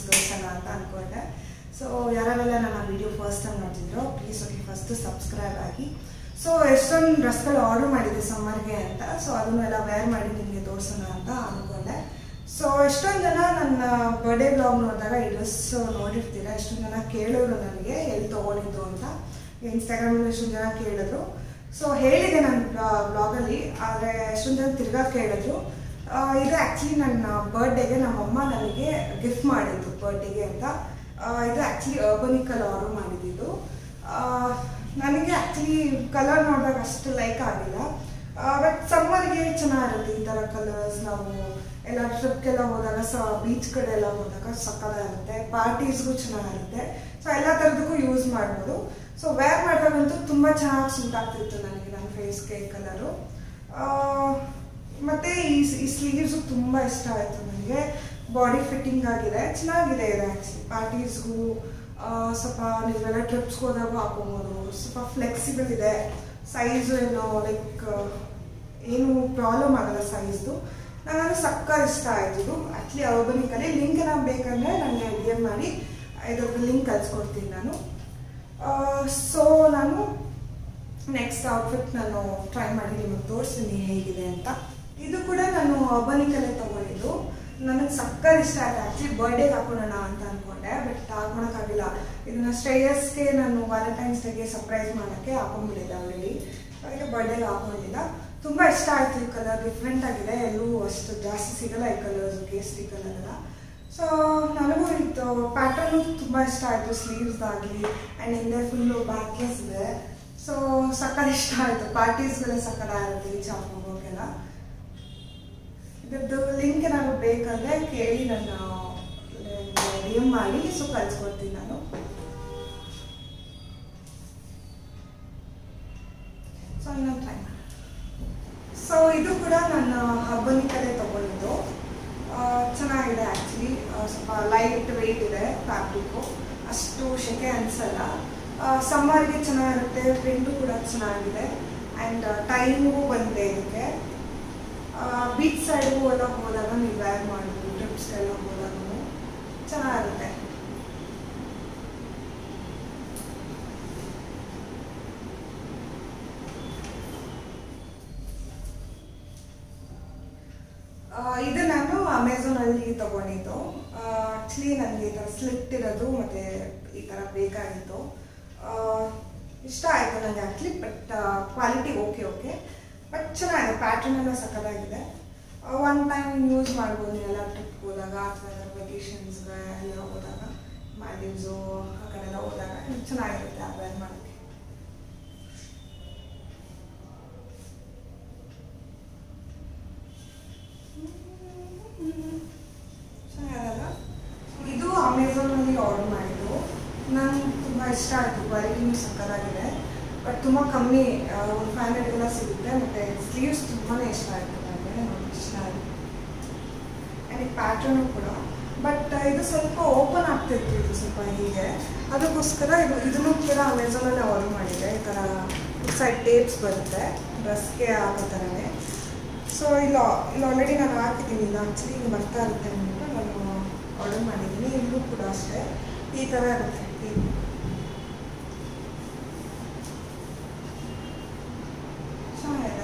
ತೋರಿಸೋಣ ಅಂತ ಅಂದ್ಕೊಂಡೆ ಸೊ ಯಾರೆಲ್ಲ ನನ್ನ ವಿಡಿಯೋ ಫಸ್ಟ್ ಟೈಮ್ ನೋಡ್ತಿದ್ರು ಪ್ಲೀಸ್ ಹೋಗಿ ಫಸ್ಟ್ ಸಬ್ಸ್ಕ್ರೈಬ್ ಆಗಿ ಸೊ ಎಷ್ಟೊಂದು ಡ್ರೆಸ್ಗಳು ಆರ್ಡರ್ ಮಾಡಿದ್ದೆ ಸಮ್ಮರ್ಗೆ ಅಂತ ಸೊ ಅದನ್ನೆಲ್ಲ ವೇರ್ ಮಾಡಿ ನಿಮಗೆ ತೋರಿಸೋಣ ಅಂತ ಅಂದ್ಕೊಂಡೆ ಸೊ ಎಷ್ಟೊಂದು ಜನ ನನ್ನ ಬರ್ಡೇ ಬ್ಲಾಗ್ ನೋಡಿದಾಗ ಈ ಡ್ರೆಸ್ ನೋಡಿರ್ತೀರ ಎಷ್ಟೊಂದು ಜನ ಕೇಳಿದ್ರು ನನಗೆ ಎಲ್ಲಿ ತೊಗೊಂಡಿದ್ದು ಅಂತ ಇನ್ಸ್ಟಾಗ್ರಾಮಲ್ಲಿ ಎಷ್ಟೊಂದು ಜನ ಕೇಳಿದ್ರು ಸೊ ಹೇಳಿದೆ ನನ್ನ ಬ್ಲಾಗಲ್ಲಿ ಆದರೆ ಎಷ್ಟೊಂದು ಜನ ತಿರ್ಗಾ ಕೇಳಿದ್ರು ಆ, ಇದು ಆ್ಯಕ್ಚುಲಿ ನನ್ನ ಬರ್ಡೇಗೆ ನಮ್ಮಮ್ಮ ನನಗೆ ಗಿಫ್ಟ್ ಮಾಡಿದ್ದು ಬರ್ಡೇಗೆ ಅಂತ ಆ, ಇದು ಆ್ಯಕ್ಚುಲಿ ಅರ್ಬನಿಕಲ್ ಆರ್ಡರ್ ಮಾಡಿದ್ದು ನನಗೆ ಆ್ಯಕ್ಚುಲಿ ಕಲರ್ ನೋಡಿದಾಗ ಅಷ್ಟು ಲೈಕ್ ಆಗಿಲ್ಲ ಬಟ್ ಸಮ್ಮರ್ಗೆ ಚೆನ್ನಾಗಿರುತ್ತೆ ಈ ಥರ ಕಲರ್ಸ್ ನಾವು ಎಲ್ಲ ಟ್ರಿಪ್ಗೆಲ್ಲ ಹೋದಾಗ ಸ ಬೀಚ್ ಕಡೆ ಎಲ್ಲ ಹೋದಾಗ ಸಕ್ಕದಾಗಿರುತ್ತೆ ಪಾರ್ಟೀಸ್ಗೂ ಚೆನ್ನಾಗಿರುತ್ತೆ ಸೊ ಎಲ್ಲ ಥರದಕ್ಕೂ ಯೂಸ್ ಮಾಡ್ಬೋದು ಸೊ ವೇರ್ ಮಾಡಿದಾಗಂತೂ ತುಂಬ ಚೆನ್ನಾಗಿ ಸೂಟ್ ಆಗ್ತಿತ್ತು ನನಗೆ ನನ್ನ ಫೇಸ್ಗೆ ಕಲರು ಮತ್ತು ಈ ಈ ಸ್ಲೀವ್ಸು ತುಂಬ ಇಷ್ಟ ಆಯಿತು ನನಗೆ ಬಾಡಿ ಫಿಟ್ಟಿಂಗ್ ಆಗಿದೆ ಚೆನ್ನಾಗಿದೆ ಇದು ಆ್ಯಕ್ಚುಲಿ ಪಾರ್ಟೀಸ್ಗೂ ಸ್ವಲ್ಪ ನೀವೆಲ್ಲ ಟ್ರಿಪ್ಸ್ಗೆ ಹೋದಾಗ ಹಾಕೋಬೋದು ಸ್ವಲ್ಪ ಫ್ಲೆಕ್ಸಿಬಲ್ ಇದೆ ಸೈಜು ಏನೋ ಲೈಕ್ ಏನು ಪ್ರಾಬ್ಲಮ್ ಆಗಲ್ಲ ಸೈಜ್ದು ನನಗೆ ಸಕ್ಕರ್ ಇಷ್ಟ ಆಯ್ತು ಇದು ಆ್ಯಕ್ಚುಲಿ ಅರ್ಬನಿಕಲ್ಲಿ ಲಿಂಕ್ ನಾನು ಬೇಕಂದರೆ ನನಗೆ ಡಿ ಎಮ್ ಮಾಡಿ ಇದ್ರದ್ದು ಲಿಂಕ್ ಕಳ್ಸ್ಕೊಡ್ತೀನಿ ನಾನು ಸೊ ನಾನು ನೆಕ್ಸ್ಟ್ ಔಟ್ಫಿಟ್ ನಾನು ಟ್ರೈ ಮಾಡಿ ನಿಮಗೆ ತೋರಿಸ್ತೀನಿ ಹೇಗಿದೆ ಅಂತ ಇದು ಕೂಡ ನಾನು ಅರ್ಬನಿಕಲ್ಲೇ ತೊಗೊಂಡಿದ್ದು ನನಗೆ ಸಕ್ಕರ್ ಇಷ್ಟ ಆಯ್ತು ಆ್ಯಕ್ಚುಲಿ ಬರ್ಡೇಗೆ ಹಾಕೊಳ್ಳೋಣ ಅಂತ ಅಂದ್ಕೊಂಡೆ ಬಟ್ ಹಾಕೊಳಕ್ಕಾಗಿಲ್ಲ ಇದನ್ನ ಶ್ರೇಯಸ್ಗೆ ನಾನು ವ್ಯಾಲೆಂಟೈನ್ಸ್ ಡೇಗೆ ಸರ್ಪ್ರೈಸ್ ಮಾಡೋಕ್ಕೆ ಹಾಕೊಂಡ್ಬಿಟ್ಟಿದ್ದೆ ಆಲ್ರೆಡಿ ಅದಕ್ಕೆ ಬರ್ಡೇಗೆ ಹಾಕೊಂಡಿಲ್ಲ ತುಂಬ ಇಷ್ಟ ಆಯಿತು ಈ ಕಲರ್ ಡಿಫ್ರೆಂಟ್ ಆಗಿದೆ ಎಲ್ಲೂ ಅಷ್ಟು ಜಾಸ್ತಿ ಸಿಗಲ್ಲ ಈ ಕಲರ್ಸ್ ಕೇಸರಿ ಕಲರ್ ಎಲ್ಲ ಸೊ ನನಗೂ ಇದು ಪ್ಯಾಟರ್ನು ತುಂಬ ಇಷ್ಟ ಆಯಿತು ಸ್ಲೀವ್ಸ್ ಆಗಲಿ ಆ್ಯಂಡ್ ಹಿಂದೆ ಫುಲ್ಲು ಬ್ಯಾಕ್ಲೆಸ್ ಇದೆ ಸೊ ಸಕ್ಕತ್ ಇಷ್ಟ ಆಯಿತು ಪಾರ್ಟೀಸ್ಗೆಲ್ಲ ಸಕ್ಕತ್ತಾಗಿರುತ್ತೆ ಈ ಚಾಪ್ ಹೋಗೋಕ್ಕೆಲ್ಲ ಇದ್ರದ್ದು ಲಿಂಕ್ ನಾನು ಬೇಕಂದರೆ ಕೇಳಿ ನನ್ನ ಡಿ ಎಮ್ ಮಾಡಿ ಸೊ ಕಳ್ಸ್ಕೊಡ್ತೀನಿ ನಾನು ಸೊ ಇನ್ನೊಂದು ಟ್ರೈ ಮಾಡಿ ಸೊ ಇದು ಕೂಡ ನನ್ನ ಹಬ್ಬನಿಕಲ್ಲೇ ತೊಗೊಂಡಿದ್ದು ಆ, ಚೆನ್ನಾಗಿದೆ ಆ್ಯಕ್ಚುಲಿ ಸ್ವಲ್ಪ ಲೈಟ್ ವೆಯ್ಟ್ ಇದೆ ಫ್ಯಾಬ್ರಿಕ್ಕು ಅಷ್ಟು ಶೆಕೆ ಅನಿಸಲ್ಲ ಸಮ್ಮರ್ಗೆ ಚೆನ್ನಾಗಿರುತ್ತೆ ಪ್ರಿಂಟು ಕೂಡ ಚೆನ್ನಾಗಿದೆ ಆ್ಯಂಡ್ ಟೈಮಿಗೂ ಬಂದಿದೆ ಇದಕ್ಕೆ ಬೀಚ್ ಸೈಡ್ಗೂ ಎಲ್ಲ ಹೋದಾಗ ನೀವು ವೇರ್ ಮಾಡ್ಬೋದು ಟ್ರಿಪ್ಸ್ಗೆಲ್ಲ ಹೋದಾಗ ಚೆನ್ನಾಗಿರುತ್ತೆ ಆ, ಇದು ನಾನು ಅಮೆಝಾನಲ್ಲಿ ತಗೊಂಡಿದ್ದು ಆ್ಯಕ್ಚುಲಿ ನನಗೆ ಈ ಥರ ಸ್ಲಿಟ್ ಇರೋದು ಮತ್ತು ಈ ಥರ ಬೇಕಾಗಿತ್ತು ಆ, ಇಷ್ಟ ಆಯಿತು ನನಗೆ actually but quality okay okay but ಚೆನ್ನಾಗಿದೆ ಪ್ಯಾಟರ್ನ್ ಎಲ್ಲ ಸಕ್ಕತ್ತಾಗಿದೆ ಒನ್ ಟೈಮ್ ಯೂಸ್ ಮಾಡ್ಬೋದು ನೀವೆಲ್ಲ ಟ್ರಿಪ್ ಹೋದಾಗ ಅಥವಾ ವೆಕೇಷನ್ಸ್ಗೆ ಎಲ್ಲ ಹೋದಾಗ ಮಾಲ್ಡೀವ್ಸು ಆ ಕಡೆ ಎಲ್ಲ ಹೋದಾಗ ಚೆನ್ನಾಗಿರುತ್ತೆ ಆ ವೇರ್ ಮಾಡೋಕ್ಕೆ ಚೆನ್ನಾಗಲ್ಲ ಇದು ಅಮೆಝಾನಲ್ಲಿ ಆರ್ಡರ್ ಮಾಡಿದ್ದು ನಂಗೆ ತುಂಬ ಇಷ್ಟ ಆಯಿತು ಕ್ವಾಲಿಟಿನೂ ಸಕ್ಕತ್ತಾಗಿದೆ ಬಟ್ ತುಂಬ ಕಮ್ಮಿ ಒಂದು ಫೈವ್ ಹಂಡ್ರೆಡ್ಗೆಲ್ಲ ಸಿಗುತ್ತೆ ಮತ್ತು ಸ್ಲೀವ್ಸ್ ತುಂಬಾ ಇಷ್ಟ ಆಯಿತು ನನಗೆ ನೋಡಿ ಇಷ್ಟ ಆಯಿತು ಆ್ಯಂಡ್ ಈ ಪ್ಯಾಟರ್ನು ಕೂಡ ಬಟ್ ಇದು ಸ್ವಲ್ಪ ಓಪನ್ ಆಗ್ತಿತ್ತು ಇದು ಸ್ವಲ್ಪ ಹೀಗೆ ಅದಕ್ಕೋಸ್ಕರ ಇದು ಇದನ್ನು ಕೂಡ ಅಮೆಝಾನಲ್ಲಿ ಆರ್ಡರ್ ಮಾಡಿದೆ ಈ ಥರ ಸೈಡ್ ಟೇಪ್ಸ್ ಬರುತ್ತೆ ಡ್ರೆಸ್ಗೆ ಆಗೋ ಥರನೇ ಸೊ ಇಲ್ಲ ಇಲ್ಲಿ ಆಲ್ರೆಡಿ ನಾನು ಹಾಕಿದ್ದೀನಿ ಇಲ್ಲ ಆ್ಯಕ್ಚುಲಿ ಹಿಂಗೆ ಬರ್ತಾ ಇರುತ್ತೆ ಅಂದ್ಬಿಟ್ಟು ನಾನು ಆರ್ಡರ್ ಮಾಡಿದ್ದೀನಿ ಇಲ್ಲೂ ಕೂಡ ಅಷ್ಟೇ ಈ ಥರ ಇರುತ್ತೆ ಇದು ಚೆನ್ನಾಗಿದೆ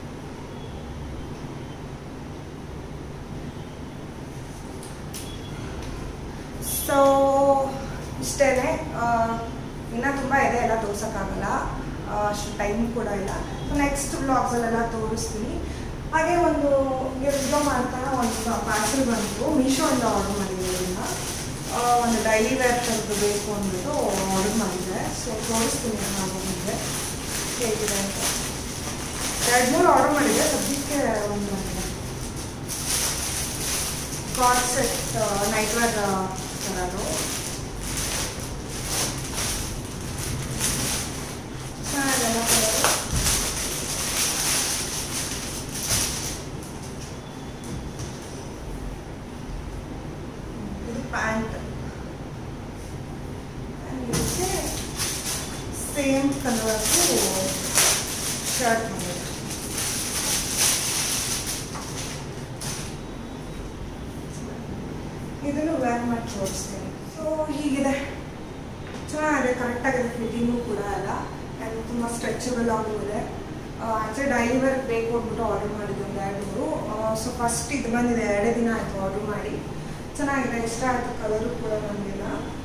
ಸೊ ಇಷ್ಟೇ ಇನ್ನೂ ತುಂಬ ಇದೆ ಎಲ್ಲ ತೋರ್ಸೋಕ್ಕಾಗಲ್ಲ ಆ, ಅಷ್ಟು ಟೈಮ್ ಕೂಡ ಇಲ್ಲ ನೆಕ್ಸ್ಟ್ ಬ್ಲಾಗ್ಸಲ್ಲೆಲ್ಲ ತೋರಿಸ್ತೀನಿ ಹಾಗೆ ಒಂದು ವಿಡಿಯೋ ಮಾಡ್ತಾ ಒಂದು ಪಾರ್ಸಲ್ ಬಂತು ಮೀಶೋಯಿಂದ ಆರ್ಡರ್ ಮಾಡಿದ್ದೆ ಇದನ್ನ ಆ, ಒಂದು ಡೈಲಿ ವೇರ್ ಥರದ್ದು ಬೇಕು ಅಂದ್ಬಿಟ್ಟು ಆರ್ಡರ್ ಮಾಡಿದ್ದೆ ಸೊ ತೋರಿಸ್ತೀನಿ ನಾನು ನಿಮಗೆ ಹೇಗಿದೆ ಅಂತ ಎರಡು ಮೂರು ಆರ್ಡರ್ ಮಾಡಿದ್ದೆ ಸದ್ಯಕ್ಕೆ ಒಂದು ಮಾಡಿದೆ ಕಾರ್ಡ್ ಸೆಟ್ ನೈಟ್ ವೇರ್ ಥರದ್ದು ಚೆನ್ನಾಗಿದೆಲ್ಲ ಕಲರು ಇದು ಪ್ಯಾಂಟ್ ಇದಕ್ಕೆ ಸೇಮ್ ಕಲರ್ದು ಶರ್ಟ್ ಮಾಡಿದೆ ಇದನ್ನು ವೇರ್ ಮಾಡಿ ತೋರಿಸ್ತೀನಿ ಸೊ ಹೀಗಿದೆ ಚೆನ್ನಾಗಿದೆ ಕರೆಕ್ಟಾಗಿದೆ ಫಿಟ್ಟಿಂಗು ಕೂಡ ಅಲ್ಲ ಆ್ಯಂಡ್ ತುಂಬ ಸ್ಟ್ರೆಚಬಲ್ ಆಗೂ ಇದೆ ಆ್ಯಕ್ಚುಲಿ ಡೈಲಿ ವೇರ್ ಬೇಕು ಅಂದ್ಬಿಟ್ಟು ಆರ್ಡರ್ ಮಾಡಿದ್ದು ಒಂದು ಎರಡು ಮೂರು ಸೊ ಫಸ್ಟ್ ಇದು ಬಂದಿದೆ ಎರಡೇ ದಿನ ಆಯಿತು ಆರ್ಡರ್ ಮಾಡಿ ಚೆನ್ನಾಗಿದೆ ಇಷ್ಟ ಆಯಿತು ಕಲರು ಕೂಡ ಬಂದಿಲ್ಲ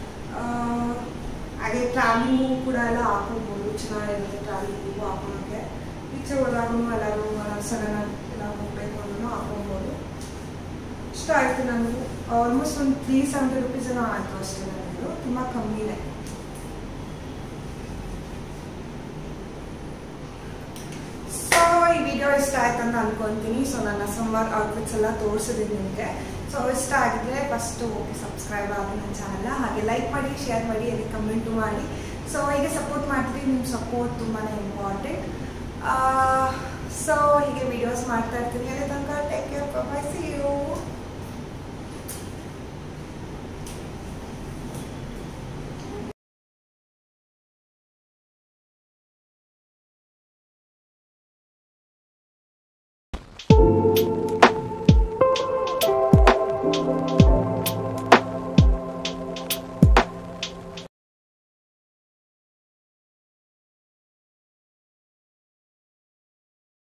ಹಾಗೆ ಟ್ರಾವೆಲಿಂಗು ಕೂಡ ಎಲ್ಲ ಹಾಕೊಬೋದು ಚೆನ್ನಾಗಿರುತ್ತೆ ಟ್ರಾವೆಲಿಂಗು ಹಾಕೊಳಕ್ಕೆ ಈಚೆ ಹೋದಾಗೂ ಎಲ್ಲರೂ ಸಡನ್ ಎಲ್ಲ ಹೋಗಬೇಕು ಅನ್ನೋ ಹಾಕೊಬೋದು ಇಷ್ಟ ಆಯಿತು ನನಗೂ ಆಲ್ಮೋಸ್ಟ್ ಒಂದು ತ್ರೀ ಸೆವೆಂಟಿ ರುಪೀಸ್ ಏನೋ ಆಯಿತು ಅಷ್ಟೇ ನನಗೆ ತುಂಬ ಕಮ್ಮಿನೇ ಸೊ ಈ ವಿಡಿಯೋ ಇಷ್ಟ ಆಯ್ತು ಅಂತ ಅನ್ಕೊಂತೀನಿ ಸೊ ನನ್ನ ಸಮ್ಮರ್ ಔಟ್ಫಿಟ್ಸ್ ಎಲ್ಲ ತೋರಿಸಿದ್ದೀನಿ ನಿಮಗೆ ಸೊ ಇಷ್ಟ ಆಗಿದ್ರೆ ಫಸ್ಟ್ ಓಕೆ ಸಬ್ಸ್ಕ್ರೈಬ್ ಆಗಿ ನನ್ನ ಚಾನಲ್ನ ಹಾಗೆ ಲೈಕ್ ಮಾಡಿ ಶೇರ್ ಮಾಡಿ ಅದಕ್ಕೆ ಕಮೆಂಟು ಮಾಡಿ ಸೊ ಹೀಗೆ ಸಪೋರ್ಟ್ ಮಾಡ್ತೀವಿ ನಿಮ್ಮ ಸಪೋರ್ಟ್ ತುಂಬಾ ಇಂಪಾರ್ಟೆಂಟ್ ಸೊ ಹೀಗೆ ವಿಡಿಯೋಸ್ ಮಾಡ್ತಾ ಇರ್ತೀನಿ ಅದೇ ತನಕ take care bye see you